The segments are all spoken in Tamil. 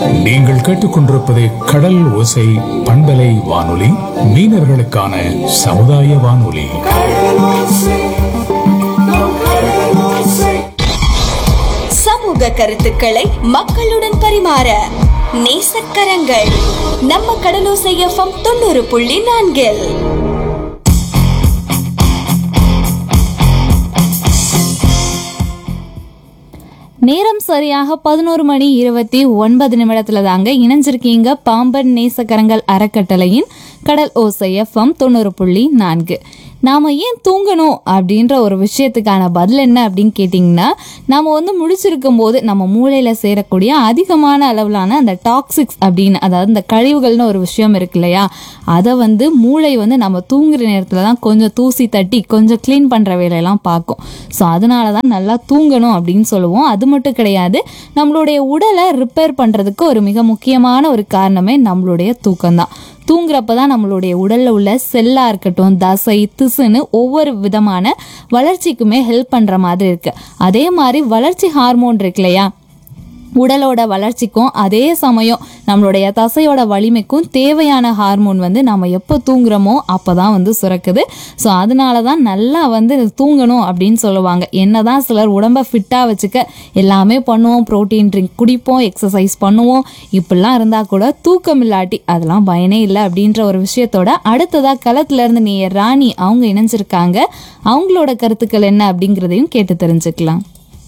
நீங்கள் கேட்டுக்கொண்டிருப்பது கடல் ஓசை பண்பலை வானொலி மீனவர்களுக்கான சமுதாய வானொலி சமூக கருத்துக்களை மக்களுடன் பரிமாற நேசக்கரங்கள் நம்ம கடலோசை எஃப்எம் தொண்ணூறு புள்ளி நான்கில் நேரம் சரியாக பதினோரு மணி இருபத்தி ஒன்பது நிமிடத்துல தாங்க இணைஞ்சிருக்கீங்க பாம்பன் நேசக்கரங்கள் அறக்கட்டளையின் கடல் ஓசை எஃப்எம் தொண்ணூறு புள்ளி நான்கு நாம ஏன் தூங்கணும் அப்படின்ற ஒரு விஷயத்துக்கான பதில் என்ன அப்படின்னு கேட்டிங்கன்னா நம்ம வந்து முழிச்சிருக்கும் போது நம்ம மூளையில் சேரக்கூடிய அதிகமான அளவிலான அந்த டாக்ஸிக்ஸ் அப்படின்னு அதாவது இந்த கழிவுகள்னு ஒரு விஷயம் இருக்கு இல்லையா அதை வந்து மூளை வந்து நம்ம தூங்குற நேரத்தில் தான் கொஞ்சம் தூசி தட்டி கொஞ்சம் க்ளீன் பண்ணுற வேலையெல்லாம் பார்க்கும் ஸோ அதனால தான் நல்லா தூங்கணும் அப்படின்னு சொல்லுவோம் அது மட்டும் கிடையாது நம்மளுடைய உடலை ரிப்பேர் பண்ணுறதுக்கு ஒரு மிக முக்கியமான ஒரு காரணமே நம்மளுடைய தூக்கம்தான் தூங்குறப்ப தான் நம்மளுடைய உடல்ல உள்ள செல்லா இருக்கட்டும் தசை திசுன்னு ஒவ்வொரு விதமான வளர்ச்சிக்குமே ஹெல்ப் பண்ற மாதிரி இருக்கு அதே மாதிரி வளர்ச்சி ஹார்மோன் இருக்கு இல்லையா உடலோட வளர்ச்சிக்கும் அதே சமயம் நம்மளுடைய தசையோட வலிமைக்கும் தேவையான ஹார்மோன் வந்து நம்ம எப்போ தூங்குறோமோ அப்போ தான் வந்து சுரக்குது ஸோ அதனால தான் நல்லா வந்து தூங்கணும் அப்படின்னு சொல்லுவாங்க என்னதான் சிலர் உடம்ப ஃபிட்டாக வச்சுக்க எல்லாமே பண்ணுவோம் ப்ரோட்டீன் ட்ரிங்க் குடிப்போம் எக்ஸசைஸ் பண்ணுவோம் இப்படிலாம் இருந்தால் கூட தூக்கம் இல்லாட்டி அதெல்லாம் பயனே இல்லை அப்படின்ற ஒரு விஷயத்தோட அடுத்ததாக களத்துல இருந்து நீ ராணி அவங்க இணைஞ்சிருக்காங்க அவங்களோட கருத்துக்கள் என்ன அப்படிங்கிறதையும் கேட்டு தெரிஞ்சுக்கலாம்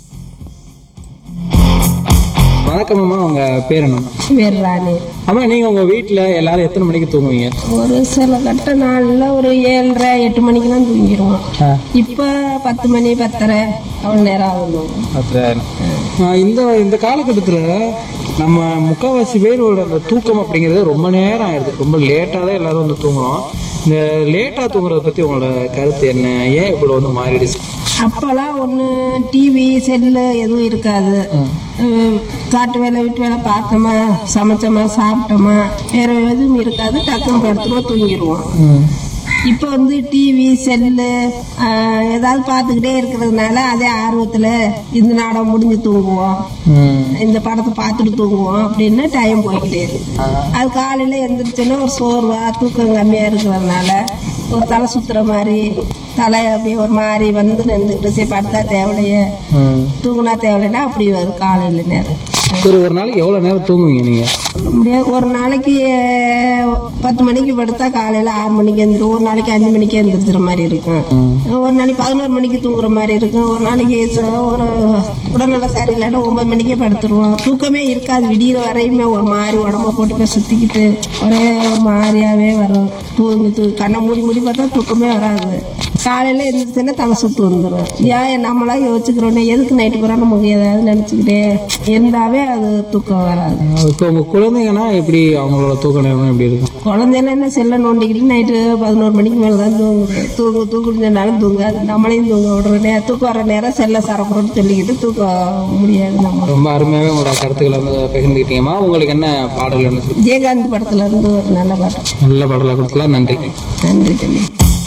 வணக்கம் அம்மா உங்க பேர் என்ன பேர் ராணி அம்மா நீங்க உங்க வீட்ல எல்லாரும் எத்தனை மணிக்கு தூங்குவீங்க ஒரு சில கட்ட நாள்ல ஒரு ஏழரை எட்டு மணிக்கெல்லாம் தூங்கிடுவோம் ஆ. இப்போ பத்து மணி பத்தரை அவ்வளோ நேரம் ஆகும் அப்புறம், ஆ, இந்த இந்த காலகட்டத்துல நம்ம முக்கால்வாசி பேரோட அந்த தூக்கம் அப்படிங்கிறது ரொம்ப நேரம் ஆயிடுது ரொம்ப லேட்டா தான் எல்லாரும் வந்து தூங்குறோம் இந்த லேட்டா தூங்குறத பத்தி உங்களோட கருத்து என்ன ஏன் இவ்வளவு வந்து மாறிடுச்சு அப்போல்லாம் ஒன்று டிவி செல்லு எதுவும் இருக்காது உம், காட்டு வேலை வீட்டு வேலை பார்த்தோமா சமைச்சோமா சாப்பிட்டோமா வேற எதுவும் இருக்காது டக்குன்னு படுத்துருவோம் தூங்கிடுவோம் இப்போ வந்து டிவி செல்லு ஆஹ், ஏதாவது பார்த்துக்கிட்டே இருக்கிறதுனால அதே ஆர்வத்தில் இந்த நாடகம் முடிஞ்சு தூங்குவோம் இந்த படத்தை பார்த்துட்டு தூங்குவோம் அப்படின்னு டைம் போய்கிட்டே இருக்கு அது காலையில் எந்திரிச்சோன்னா ஒரு சோர்வா தூக்கம் கம்மியாக இருக்கிறதுனால ஒரு தலை சுத்துற மாதிரி தலை அப்படியே ஒரு மாதிரி வந்து நின்றுக்கிட்டு சரி படுத்தா தேவையில்லையே தூங்குனா தேவையில்லைன்னா அப்படி வரும் காலையில் நேரம் ஒரு ஒரு நாளைக்கு எவ்வளவு நேரம் தூங்குவீங்க நீங்க முடியாது ஒரு நாளைக்கு அஹ், பத்து மணிக்கு படுத்தா காலையில் ஆறு மணிக்கு எழுந்திரும் ஒரு நாளைக்கு அஞ்சு மணிக்கு எழுந்திரிச்சிற மாதிரி இருக்கும் ஒரு நாளைக்கு பதினோரு மணிக்கு தூங்குற மாதிரி இருக்கும் ஒரு நாளைக்கு ச- ஒரு உடல்நல சரியில்லைன்னா ஒன்பது மணிக்கே படுத்துருவோம் தூக்கமே இருக்காது விடிகிற வரையுமே ஒரு மாதிரி உடம்ப போட்டு போய் சுத்திக்கிட்டு ஒரே ஒரு மாதிரியாவே வரும் தூங்கி தூ கண்ணை மூடி மூடி பார்த்தா தூக்கமே வராது காலையில எந்திரிச்சுன்னா தலை சுத்து வந்துடும் ஏன் நம்மளா யோசிச்சுக்கிறோன்னே எதுக்கு நைட்டு பூரா நமக்கு ஏதாவது நினைச்சுக்கிட்டே இருந்தாவே அது தூக்கம் வராது இப்போ உங்க குழந்தைங்கன்னா எப்படி அவங்களோட தூக்க நேரம் எப்படி இருக்கும் குழந்தைல என்ன செல்ல நோண்டிக்கிட்டு நைட்டு பதினோரு மணிக்கு மேலே தான் தூங்குது தூங்கு தூங்குனாலும் தூங்காது நம்மளையும் தூங்க விடுற நேரம் தூக்கம் வர நேரம் செல்ல சரப்புறோன்னு சொல்லிக்கிட்டு தூக்க முடியாது நம்ம ரொம்ப அருமையாவே உங்களோட கருத்துக்களை வந்து பகிர்ந்துக்கிட்டீங்கம்மா உங்களுக்கு என்ன பாடல் என்ன சொல்லு- விஜயகாந்த் படத்துல இருந்து ஒரு நல்ல பாட்டு நல்ல பாடலாக கொடுக்கலாம் நன்றி நன்றி தம்பி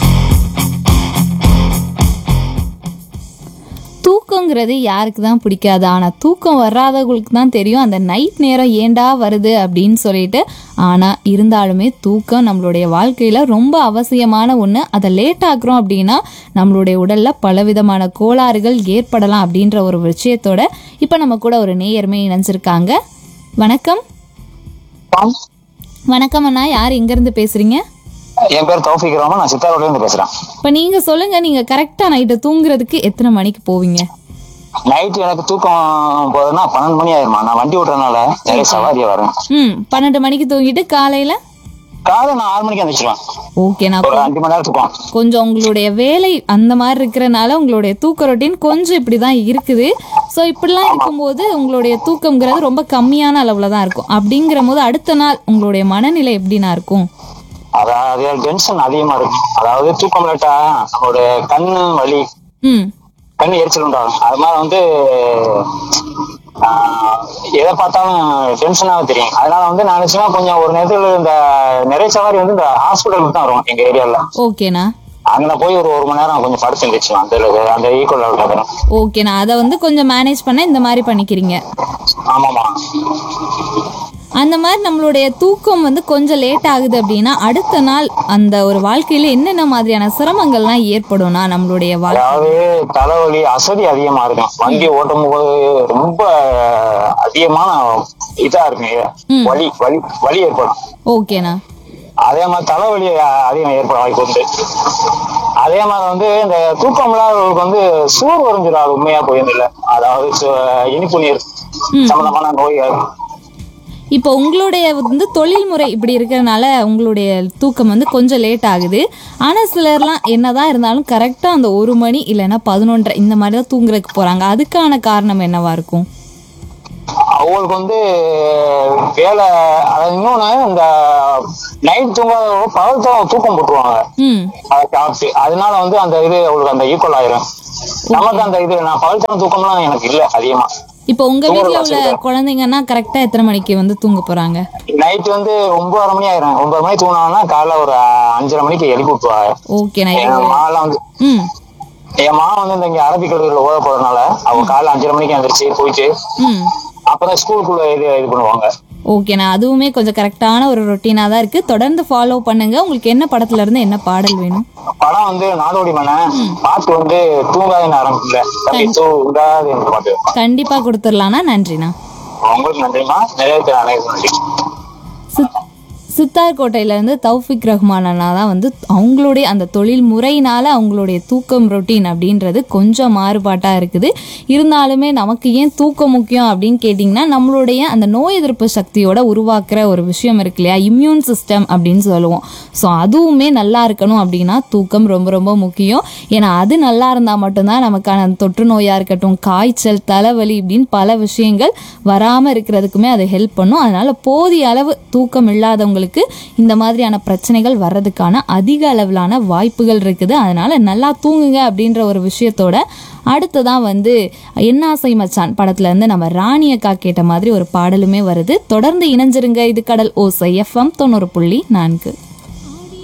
தூக்கங்கிறது யாருக்கு தான் பிடிக்காது ஆனால் தூக்கம் வராதவங்களுக்கு தான் தெரியும் அந்த நைட் நேரம் ஏண்டா வருது அப்படின்னு சொல்லிட்டு ஆனால் இருந்தாலுமே தூக்கம் நம்மளுடைய வாழ்க்கையில் ரொம்ப அவசியமான ஒன்று அதை லேட் ஆக்குறோம் அப்படின்னா நம்மளுடைய உடலில் பலவிதமான கோளாறுகள் ஏற்படலாம் அப்படின்ற ஒரு விஷயத்தோட இப்போ நம்ம கூட ஒரு நேயருமே இணைஞ்சிருக்காங்க வணக்கம் வணக்கம் அண்ணா யார் எங்கேருந்து பேசுகிறீங்க என் பேர் தௌஃபிக் ரஹ்மான் நான் சித்தாரோட்ல இருந்து பேசுறேன் இப்போ நீங்கள் சொல்லுங்கள் நீங்கள் கரெக்டாக நைட்டு தூங்குறதுக்கு எத்தனை மணிக்கு போவீங்க நைட் எனக்கு தூக்கம் போதுன்னா பன்னெண்டு மணி ஆயிருமா நான் வண்டி ஓட்டுறதுனால நிறைய சவாரியா வரேன் ம் பன்னெண்டு மணிக்கு தூங்கிட்டு காலையில் காலை நான் ஆறு மணிக்கு வந்துச்சிருவேன் ஓகே நான் ஒரு அஞ்சு மணி நேரம் தூக்கம் கொஞ்சம் உங்களுடைய வேலை அந்த மாதிரி இருக்கிறனால உங்களுடைய தூக்க ரொட்டீன் கொஞ்சம் இப்படி தான் இருக்குது ஸோ இப்படிலாம் இருக்கும்போது உங்களுடைய தூக்கம்ங்கிறது ரொம்ப கம்மியான அளவில் தான் இருக்கும் அப்படிங்கிற போது அடுத்த நாள் உங்களுடைய மனநிலை எப்படிண்ணா இருக்கும் அதாவது டென்ஷன் அதிகமா இருக்கும் அதாவது தூக்கம் லேட்டா நம்மளுடைய கண்ணு வலி ம் கண்ணு எரிச்சல் உண்டாகும் அது மாதிரி வந்து ஆஹ், எதை பார்த்தாலும் டென்ஷனாக தெரியும் அதனால வந்து நான் நினைச்சுன்னா கொஞ்சம் ஒரு நேரத்துல இந்த நிறைய சவாரி வந்து இந்த ஹாஸ்பிட்டலுக்கு தான் வரும் எங்க ஏரியால ஓகேண்ணா அங்க போய் ஒரு ஒரு மணி நேரம் கொஞ்சம் படுத்து இருந்துச்சு அந்த அளவுக்கு, அந்த ஈக்குவல் லெவலுக்கு வரும் ஓகேண்ணா அதை வந்து கொஞ்சம் மேனேஜ் பண்ண இந்த மாதிரி பண்ணிக்கிறீங்க ஆமாமா அந்த மாதிரி நம்மளுடைய தூக்கம் வந்து கொஞ்சம் லேட் ஆகுது அப்படின்னா அடுத்த நாள் அந்த ஒரு வாழ்க்கையில என்னென்ன மாதிரியான சிரமங்கள்லாம் ஏற்படும்னா நம்மளுடைய வாழ்க்கை அதாவது தலைவலி அசதி அதிகமா இருக்கும் வண்டி ஓட்டும் போது ரொம்ப அதிகமான இதா இருக்கும் வலி வலி வலி ஏற்படும் ஓகேண்ணா அதே மாதிரி தலைவலி அதிகம் ஏற்பட வாய்ப்பு உண்டு அதே மாதிரி வந்து இந்த தூக்கம் இல்லாதவர்களுக்கு வந்து சூர் வரைஞ்சிடும் அது உண்மையா போயிருந்தில்ல அதாவது சு- இனிப்பு நீர் சம்பந்தமான நோய்கள் இப்போ உங்களுடைய வந்து தொழில்முறை இப்படி இருக்கிறனால உங்களுடைய தூக்கம் வந்து கொஞ்சம் லேட் ஆகுது ஆனால் சிலர்லாம் என்னதான் இருந்தாலும் கரெக்டாக அந்த ஒரு மணி இல்லைன்னா பதினொன்றரை இந்த மாதிரி தான் தூங்குறதுக்கு போகிறாங்க அதுக்கான காரணம் என்னவா இருக்கும் அவங்களுக்கு வந்து வேலை அதாவது இன்னொன்னு இந்த நைட் தூங்காத பகல் தூக்கம் தூக்கம் போட்டுருவாங்க ம் அதை சாப்பிட்டு அதனால வந்து அந்த இது அவங்களுக்கு அந்த ஈக்குவல் ஆயிரும் நமக்கு அந்த இது நான் பகல் தூக்கம் தூக்கம்லாம் எனக்கு இல்ல அதிகமா இப்போ உங்கள் வீட்டில் உள்ள குழந்தைங்கன்னா கரெக்டாக எத்தனை மணிக்கு வந்து தூங்க போகிறாங்க நைட் வந்து ஒன்பதரை மணி ஆயிரும் ஒன்பது மணி தூங்கினாங்கன்னா காலைல ஒரு அஞ்சரை மணிக்கு எழுப்பி விட்டுருவாங்க ஓகேண்ணா என் இது மாலாம் வந்து ம் என் மா வந்து இந்த இங்க அரபிக் கல்லூரியில் ஓத போறதுனால அவங்க காலைல அஞ்சரை மணிக்கு எந்திரிச்சு போயிட்டு ம் அப்புறம் ஸ்கூலுக்குள்ள இது இது பண்ணுவாங்க ஓகேண்ணா அதுவுமே கொஞ்சம் கரெக்டான ஒரு ரொட்டீனாக தான் இருக்குது தொடர்ந்து ஃபாலோ பண்ணுங்க உங்களுக்கு என்ன படத்துல இருந்து என்ன பாடல் வேணும் படம் வந்து நாடோடி மன பாட்டு வந்து தூங்காதுன்னு ஆரம்பிக்கல தம்பி தூங்காது என்ற பாட்டு கண்டிப்பாக கொடுத்துடலாண்ணா நன்றிண்ணா உங்களுக்கு நன்றிமா நிறைய பேர் அனைவரும் நன்றி சித் சித்தார்கோட்டையிலேருந்து தௌஃபிக் ரஹ்மான் அண்ணா தான் வந்து அவங்களுடைய அந்த தொழில் முறையினால அவங்களுடைய தூக்கம் ரொட்டீன் அப்படின்றது கொஞ்சம் மாறுபாட்டாக இருக்குது இருந்தாலுமே நமக்கு ஏன் தூக்கம் முக்கியம் அப்படின்னு கேட்டிங்கன்னா நம்மளுடைய அந்த நோய் எதிர்ப்பு சக்தியோட உருவாக்குற ஒரு விஷயம் இருக்கு இல்லையா இம்யூன் சிஸ்டம் அப்படின்னு சொல்லுவோம் ஸோ அதுவுமே நல்லா இருக்கணும் அப்படின்னா தூக்கம் ரொம்ப ரொம்ப முக்கியம் ஏன்னா அது நல்லா இருந்தால் மட்டும்தான் நமக்கான அந்த தொற்று நோயாக இருக்கட்டும் காய்ச்சல் தலைவலி இப்படின்னு பல விஷயங்கள் வராமல் இருக்கிறதுக்குமே அது ஹெல்ப் பண்ணும் அதனால போதிய அளவு தூக்கம் இல்லாதவங்களுக்கு இந்த மாதிரியான பிரச்சனைகள் வர்றதுக்கான அதிக அளவிலான வாய்ப்புகள் இருக்குது அதனால நல்லா தூங்குங்க அப்படின்ற ஒரு விஷயத்தோட அடுத்ததான் வந்து என்னாசை மச்சான் படத்துல இருந்து நம்ம ராணி அக்கா கேட்ட மாதிரி ஒரு பாடலுமே வருது தொடர்ந்து இணைஞ்சிருங்க இது கடல் ஓசை எஃப்எம் தொண்ணூறு புள்ளி நான்கு